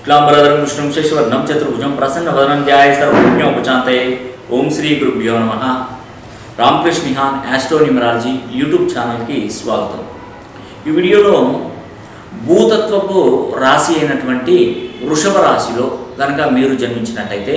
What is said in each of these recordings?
క్లాంబరధరం విష్ణుం శశివర్ణం చతుర్భుజం ప్రసన్నవదనం ధ్యాయ సర్వజ్ఞోపచాంతయే ఓం శ్రీ గురుభ్యో నమ రామకృష్ణ నిహాన్ యాస్ట్రో న్యూమరాలజీ యూట్యూబ్ ఛానల్కి స్వాగతం ఈ వీడియోలో భూతత్వపు రాశి అయినటువంటి వృషభ రాశిలో కనుక మీరు జన్మించినట్టయితే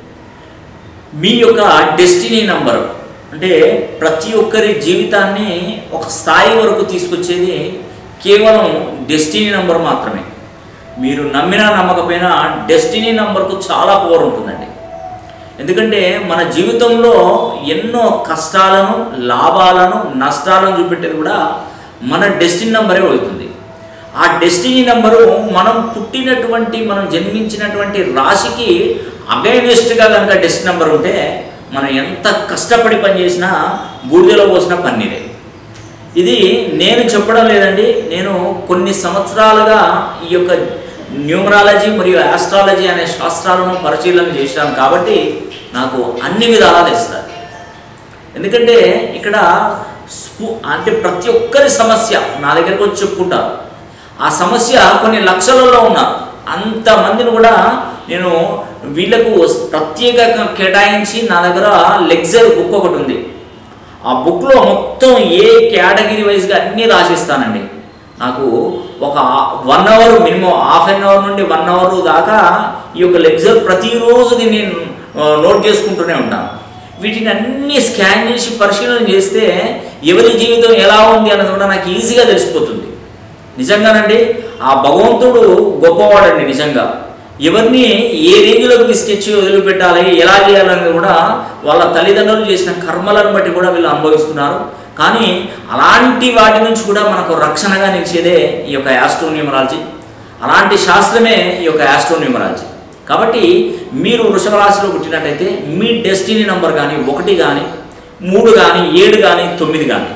మీ యొక్క డెస్టినీ నంబర్ అంటే ప్రతి ఒక్కరి జీవితాన్ని ఒక స్థాయి వరకు తీసుకొచ్చేది కేవలం డెస్టినీ నంబర్ మాత్రమే మీరు నమ్మినా నమ్మకపోయినా డెస్టినీ నంబర్కు చాలా పవర్ ఉంటుందండి ఎందుకంటే మన జీవితంలో ఎన్నో కష్టాలను లాభాలను నష్టాలను చూపెట్టేది కూడా మన డెస్టినీ నంబరే అవుతుంది ఆ డెస్టినీ నంబరు మనం పుట్టినటువంటి మనం జన్మించినటువంటి రాశికి అగైనెస్ట్గా కనుక డెస్టినీ నెంబర్ ఉంటే మనం ఎంత కష్టపడి పనిచేసినా బూడిదలో పోసిన పన్నీరే ఇది నేను చెప్పడం లేదండి నేను కొన్ని సంవత్సరాలుగా ఈ యొక్క న్యూమరాలజీ మరియు ఆస్ట్రాలజీ అనే శాస్త్రాలను పరిశీలన చేశాను కాబట్టి నాకు అన్ని విధాలా తెలుస్తుంది ఎందుకంటే ఇక్కడ స్పు అంటే ప్రతి ఒక్కరి సమస్య నా దగ్గరకు వచ్చి చెప్పుకుంటారు ఆ సమస్య కొన్ని లక్షలలో ఉన్నారు అంతమందిని కూడా నేను వీళ్ళకు ప్రత్యేకంగా కేటాయించి నా దగ్గర లెక్చర్ బుక్ ఒకటి ఉంది ఆ బుక్లో మొత్తం ఏ కేటగిరీ వైజ్గా అన్నీ రాసిస్తానండి నాకు ఒక one hour minimum half an hour నుండి వన్ అవర్ దాకా ఈ యొక్క లెక్చర్ ప్రతిరోజు దీన్ని నోట్ చేసుకుంటూనే ఉంటాను వీటిని అన్నీ స్కాన్ చేసి పరిశీలన చేస్తే ఎవరి జీవితం ఎలా ఉంది అన్నది కూడా నాకు ఈజీగా తెలిసిపోతుంది నిజంగానండి ఆ భగవంతుడు గొప్పవాడండి నిజంగా ఎవరిని ఏ రేంజ్లోకి తీసుకొచ్చి వదిలిపెట్టాలి ఎలా చేయాలనేది కూడా వాళ్ళ తల్లిదండ్రులు చేసిన కర్మలను బట్టి కూడా వీళ్ళు అనుభవిస్తున్నారు కానీ అలాంటి వాటి నుంచి కూడా మనకు రక్షణగా నిలిచేదే ఈ యొక్క యాస్ట్రోన్యూమరాలజీ అలాంటి శాస్త్రమే ఈ యొక్క యాస్ట్రోన్యూమరాలజీ కాబట్టి మీరు వృషభ రాశిలో పుట్టినట్టయితే మీ డెస్టినీ నంబర్ కానీ ఒకటి కానీ మూడు కానీ ఏడు కానీ తొమ్మిది కానీ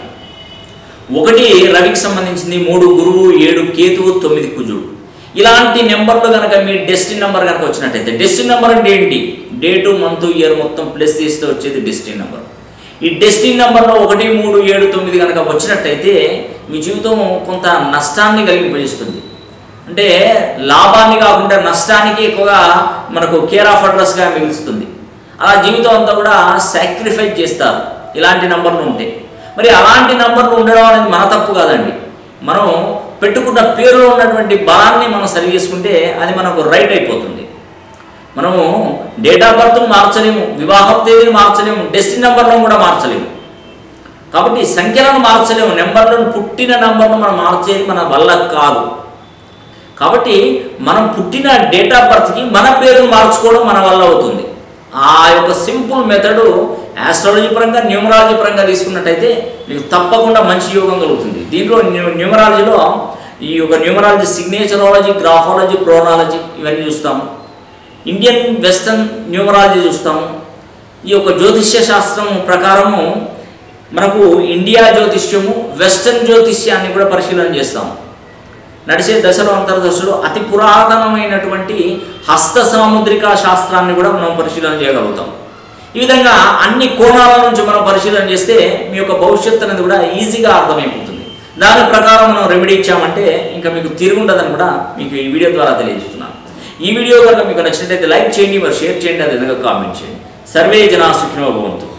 ఒకటి రవికి సంబంధించింది మూడు గురువు ఏడు కేతువు తొమ్మిది కుజుడు ఇలాంటి నెంబర్లు కనుక మీ డెస్టిన్ నెంబర్ కనుక వచ్చినట్టయితే డెస్టిన్ నెంబర్ అంటే ఏంటి డేటు మంత్ ఇయర్ మొత్తం ప్లస్ తీస్తే వచ్చేది డెస్టిన్ నెంబర్ ఈ డెస్టిన్ నెంబర్లో ఒకటి మూడు ఏడు తొమ్మిది కనుక వచ్చినట్టయితే మీ జీవితం కొంత నష్టాన్ని కలిగింపజేస్తుంది అంటే లాభాన్ని కాకుండా నష్టానికి ఎక్కువగా మనకు కేర్ ఆఫ్ అడ్రస్గా మిగులుస్తుంది అలా జీవితం అంతా కూడా సాక్రిఫైస్ చేస్తారు ఇలాంటి నంబర్లు ఉంటే మరి అలాంటి నంబర్లు ఉండడం అనేది మన తప్పు కాదండి మనం పెట్టుకున్న పేరులో ఉన్నటువంటి బలాన్ని మనం సరి చేసుకుంటే అది మనకు రైట్ అయిపోతుంది మనము డేట్ ఆఫ్ బర్త్ను మార్చలేము వివాహం తేదీని మార్చలేము డెస్టిన్ నెంబర్లను కూడా మార్చలేము కాబట్టి సంఖ్యలను మార్చలేము నెంబర్లను పుట్టిన నెంబర్ను మనం మార్చేది మన వల్ల కాదు కాబట్టి మనం పుట్టిన డేట్ ఆఫ్ బర్త్కి మన పేరును మార్చుకోవడం మన వల్ల అవుతుంది ఆ యొక్క సింపుల్ మెథడు ఆస్ట్రాలజీ పరంగా న్యూమరాలజీ పరంగా తీసుకున్నట్టయితే మీకు తప్పకుండా మంచి యోగం కలుగుతుంది దీంట్లో న్యూ- న్యూమరాలజీలో ఈ యొక్క న్యూమరాలజీ సిగ్నేచరాలజీ గ్రాఫాలజీ ప్రోనాలజీ ఇవన్నీ చూస్తాము ఇండియన్ వెస్టర్న్ న్యూమరాలజీ చూస్తాము ఈ యొక్క జ్యోతిష్య శాస్త్రం ప్రకారము మనకు ఇండియా జ్యోతిష్యము వెస్టర్న్ జ్యోతిష్యాన్ని కూడా పరిశీలన చేస్తాము నడిచే దశలో అంతర్దశలో అతి పురాతనమైనటువంటి హస్త సాముద్రిక శాస్త్రాన్ని కూడా మనం పరిశీలన చేయగలుగుతాం ఈ విధంగా అన్ని కోణాల నుంచి మనం పరిశీలన చేస్తే మీ యొక్క భవిష్యత్తు అనేది కూడా ఈజీగా అర్థమైపోతుంది దాని ప్రకారం మనం రెమెడీ ఇచ్చామంటే ఇంకా మీకు తిరుగుండదని కూడా మీకు ఈ వీడియో ద్వారా తెలియజేస్తున్నాను ఈ వీడియో కనుక మీకు నచ్చినట్లయితే లైక్ చేయండి మరి షేర్ చేయండి అదేవిధంగా కామెంట్ చేయండి సర్వే జనా సుఖినో భవంతు